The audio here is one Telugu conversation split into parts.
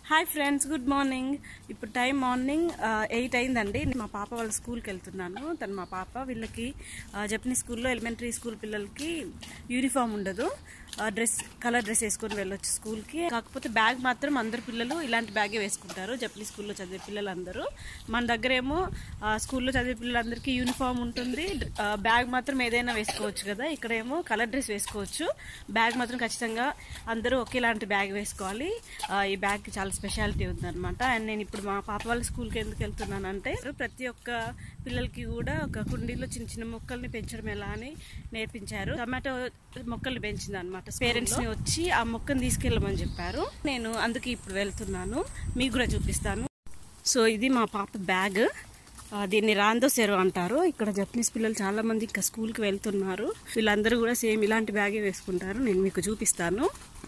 హాయ్ ఫ్రెండ్స్ గుడ్ మార్నింగ్ ఇప్పుడు టైం మార్నింగ్ ఎయిట్ అయిందండి మా పాప వాళ్ళ స్కూల్కి వెళ్తున్నాను తను మా పాప వీళ్ళకి జపనీస్ స్కూల్లో ఎలిమెంటరీ స్కూల్ పిల్లలకి యూనిఫామ్ ఉండదు డ్రెస్ కలర్ డ్రెస్ వేసుకొని వెళ్ళొచ్చు స్కూల్కి కాకపోతే బ్యాగ్ మాత్రం అందరు పిల్లలు ఇలాంటి బ్యాగే వేసుకుంటారు జపనీస్ స్కూల్లో చదివే పిల్లలందరూ మన దగ్గర ఏమో స్కూల్లో చదివే పిల్లలందరికీ యూనిఫామ్ ఉంటుంది ఆ, బ్యాగ్ మాత్రం ఏదైనా వేసుకోవచ్చు కదా ఇక్కడేమో కలర్ డ్రెస్ వేసుకోవచ్చు బ్యాగ్ మాత్రం ఖచ్చితంగా అందరూ ఒకేలాంటి బ్యాగ్ వేసుకోవాలి ఆ, ఈ బ్యాగ్ చాలా స్పెషాలిటీ ఉందన్నమాట అండ్ నేను ఇప్పుడు మా పాప వాళ్ళ స్కూల్కి ఎందుకు వెళ్తున్నానంటే ప్రతి ఒక్క పిల్లలకి కూడా ఒక కుండీలో చిన్న చిన్న మొక్కల్ని పెంచడం ఎలా అని నేర్పించారు టమాటో మొక్కల్ని పెంచింది అనమాట పేరెంట్స్ ని వచ్చి ఆ మొక్కను తీసుకెళ్ళమని చెప్పారు నేను అందుకే ఇప్పుడు వెళ్తున్నాను మీకు కూడా చూపిస్తాను సో ఇది మా పాప బ్యాగ్ ఆ, దీన్ని రాందో సెరో అంటారు ఇక్కడ జపనీస్ పిల్లలు చాలా మంది ఇంకా స్కూల్కి వెళ్తున్నారు వీళ్ళందరూ కూడా సేమ్ ఇలాంటి బ్యాగే వేసుకుంటారు నేను మీకు చూపిస్తాను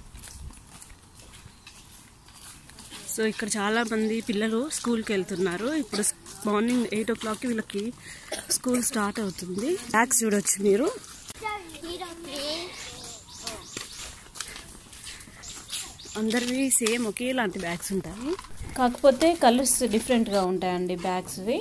సో ఇక్కడ చాలా మంది పిల్లలు స్కూల్కి వెళ్తున్నారు ఇప్పుడు మార్నింగ్ ఎయిట్ ఓ క్లాక్కి వీళ్ళకి స్కూల్ స్టార్ట్ అవుతుంది బ్యాగ్స్ చూడొచ్చు మీరు అందరివి సేమ్ ఒకేలాంటి బ్యాగ్స్ ఉంటాయి కాకపోతే కలర్స్ డిఫరెంట్గా ఉంటాయండి బ్యాగ్స్వి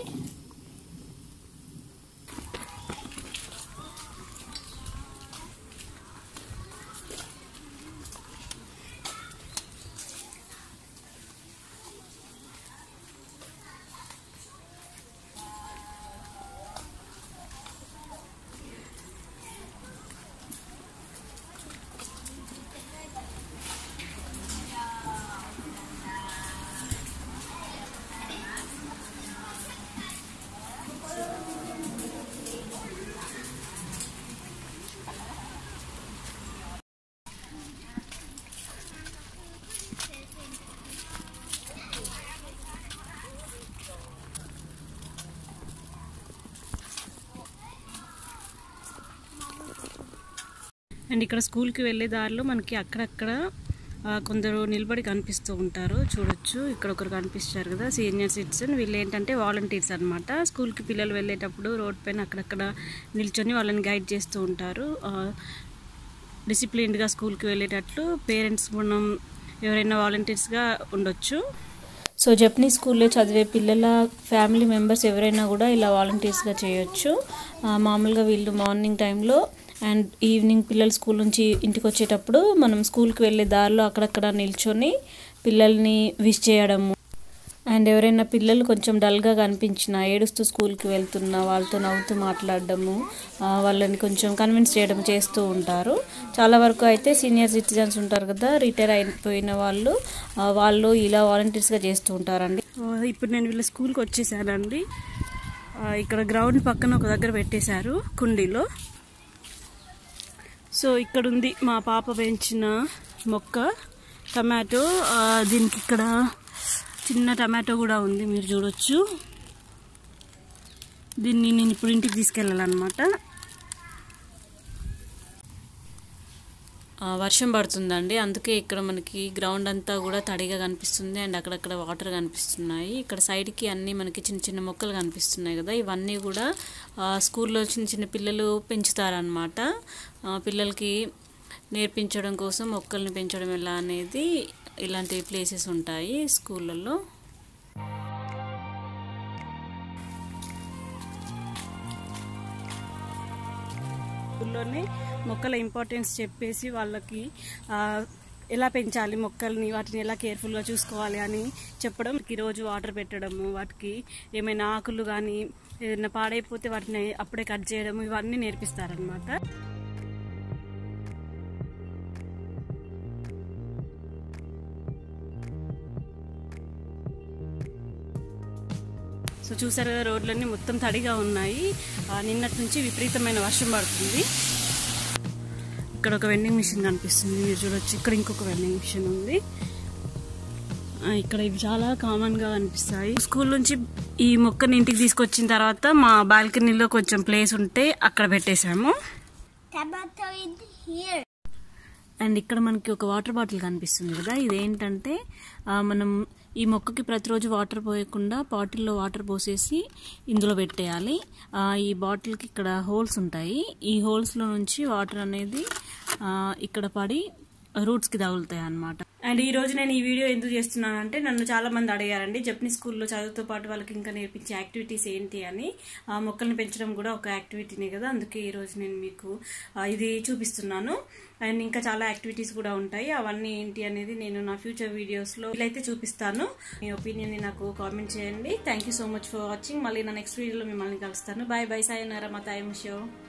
అండ్ ఇక్కడ స్కూల్కి వెళ్ళే దారిలో మనకి అక్కడక్కడ ఆ, కొందరు నిలబడి కనిపిస్తూ ఉంటారు చూడొచ్చు ఇక్కడ ఒకరు కనిపిస్తారు కదా సీనియర్ సిటిజన్ వీళ్ళు ఏంటంటే వాలంటీర్స్ అనమాట స్కూల్కి పిల్లలు వెళ్ళేటప్పుడు రోడ్ పైన అక్కడక్కడ నిల్చొని వాళ్ళని గైడ్ చేస్తూ ఉంటారు డిసిప్లిన్డ్గా స్కూల్కి వెళ్ళేటట్లు పేరెంట్స్ మనం ఎవరైనా వాలంటీర్స్గా ఉండొచ్చు సో జపనీస్ స్కూల్లో చదివే పిల్లల ఫ్యామిలీ మెంబర్స్ ఎవరైనా కూడా ఇలా వాలంటీర్స్గా చేయొచ్చు ఆ, మామూలుగా వీళ్ళు మార్నింగ్ టైంలో అండ్ ఈవినింగ్ పిల్లలు స్కూల్ నుంచి ఇంటికి వచ్చేటప్పుడు మనం స్కూల్కి వెళ్ళే దారిలో అక్కడక్కడ నిల్చొని పిల్లల్ని విష్ చేయడము అండ్ ఎవరైనా పిల్లలు కొంచెం డల్గా కనిపించిన ఏడుస్తూ స్కూల్కి వెళ్తున్న వాళ్ళతో నవ్వుతూ మాట్లాడడము ఆ, వాళ్ళని కొంచెం కన్విన్స్ చేయడం చేస్తూ ఉంటారు చాలా వరకు అయితే సీనియర్ సిటిజన్స్ ఉంటారు కదా రిటైర్ అయిపోయిన వాళ్ళు ఆ, వాళ్ళు ఇలా వాలంటీర్స్గా చేస్తూ ఉంటారండి ఆ, ఇప్పుడు నేను వీళ్ళ స్కూల్కి వచ్చేసానండి ఆ, ఇక్కడ గ్రౌండ్ పక్కన ఒక దగ్గర పెట్టేశారు కుండీలో సో ఇక్కడ ఉంది మా పాప పెంచిన మొక్క టమాటో ఆ, దీనికి ఇక్కడ చిన్న టమాటో కూడా ఉంది మీరు చూడొచ్చు దీన్ని నేను ఇప్పుడు ఇంటికి తీసుకెళ్ళాలన్నమాట ఆ, వర్షం పడుతుందండి అందుకే ఇక్కడ మనకి గ్రౌండ్ అంతా కూడా తడిగా కనిపిస్తుంది అండ్ అక్కడక్కడ వాటర్ కనిపిస్తున్నాయి ఇక్కడ సైడ్కి అన్నీ మనకి చిన్న చిన్న మొక్కలు కనిపిస్తున్నాయి కదా ఇవన్నీ కూడా ఆ, స్కూల్లో చిన్న చిన్న పిల్లలు పెంచుతారనమాట ఆ, పిల్లలకి నేర్పించడం కోసం మొక్కల్ని పెంచడం ఎలా అనేది ఇలాంటి ప్లేసెస్ ఉంటాయి స్కూళ్ళల్లో స్కూల్లోనే మొక్కల ఇంపార్టెన్స్ చెప్పేసి వాళ్ళకి ఆ, ఎలా పెంచాలి మొక్కల్ని వాటిని ఎలా కేర్ఫుల్గా చూసుకోవాలి అని చెప్పడం ఈ రోజు వాటర్ పెట్టడము వాటికి ఏమైనా ఆకులు కానీ ఏదైనా పాడైపోతే వాటిని అప్పుడే కట్ చేయడం ఇవన్నీ నేర్పిస్తారనమాట సో చూసారు కదా రోడ్లన్నీ మొత్తం తడిగా ఉన్నాయి ఆ, నిన్నటి నుంచి విపరీతమైన వర్షం పడుతుంది ఇక్కడ ఒక వెండింగ్ మిషన్ కనిపిస్తుంది మీరు చూడొచ్చు ఇక్కడ ఇంకొక వెండింగ్ మిషన్ ఉంది ఆ, ఇక్కడ ఇవి చాలా కామన్ గా కనిపిస్తాయి స్కూల్ నుంచి ఈ మొక్కని ఇంటికి తీసుకొచ్చిన తర్వాత మా బాల్కనీలో కొంచెం ప్లేస్ ఉంటే అక్కడ పెట్టేశాము Tomato in here. అండ్ ఇక్కడ మనకి ఒక వాటర్ బాటిల్ కనిపిస్తుంది కదా ఇదేంటంటే ఆ, మనం ఈ మొక్కకి ప్రతిరోజు వాటర్ పోయకుండా బాటిల్లో వాటర్ పోసేసి ఇందులో పెట్టేయాలి ఆ, ఈ బాటిల్కి ఇక్కడ హోల్స్ ఉంటాయి ఈ హోల్స్లో నుంచి వాటర్ అనేది ఆ, ఇక్కడ పడి రూట్స్కి తగులుతాయి అన్నమాట అండ్ ఈ రోజు నేను ఈ వీడియో ఎందుకు చేస్తున్నానంటే నన్ను చాలా మంది అడిగారండి జపనీస్ స్కూల్లో చదువుతో పాటు వాళ్ళకి ఇంకా నేర్పించే యాక్టివిటీస్ ఏంటి అని ఆ మొక్కల్ని పెంచడం కూడా ఒక యాక్టివిటీనే కదా అందుకే ఈ రోజు నేను మీకు ఆ, ఇది చూపిస్తున్నాను అండ్ ఇంకా చాలా యాక్టివిటీస్ కూడా ఉంటాయి అవన్నీ ఏంటి అనేది నేను నా ఫ్యూచర్ వీడియోస్లో వీలైతే చూపిస్తాను మీ ఒపీనియన్ నాకు కామెంట్ చేయండి thank you so much for watching మళ్ళీ నా నెక్స్ట్ వీడియోలో మిమ్మల్ని కలుస్తాను బాయ్ బాయ్ సాయనారా మా టైమ్ షో